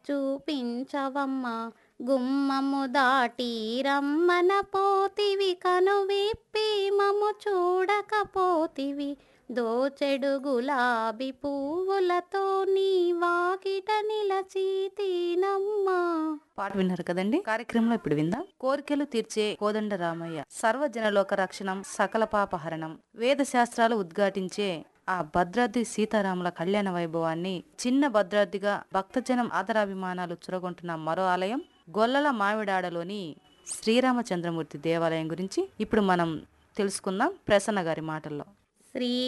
చూపించవమ్మా గుమ్మము దాటి రమ్మన పోతివి కను విప్పి మము చూడకపోతివి దోచెడు గులాబీ పువ్వులతో నీ వాకిట నిలచీతీనమ్మా పాట విన్నారు కదండి కార్యక్రమంలో ఇప్పుడు విందాం కోరికలు తీర్చే కోదండ రామయ్య సర్వజనలోక రక్షణం సకల పాపహరణం వేద శాస్త్రాలు ఉద్ఘాటించే ఆ భద్రాద్రి సీతారాముల కళ్యాణ వైభవాన్ని చిన్న భద్రాద్రిగా భక్తజనం ఆదరాభిమానాలు చురగొంటున్న మరో ఆలయం గొల్లల మామిడాడలోని శ్రీరామచంద్రమూర్తి దేవాలయం గురించి ఇప్పుడు మనం తెలుసుకుందాం ప్రసన్న గారి మాటల్లో శ్రీ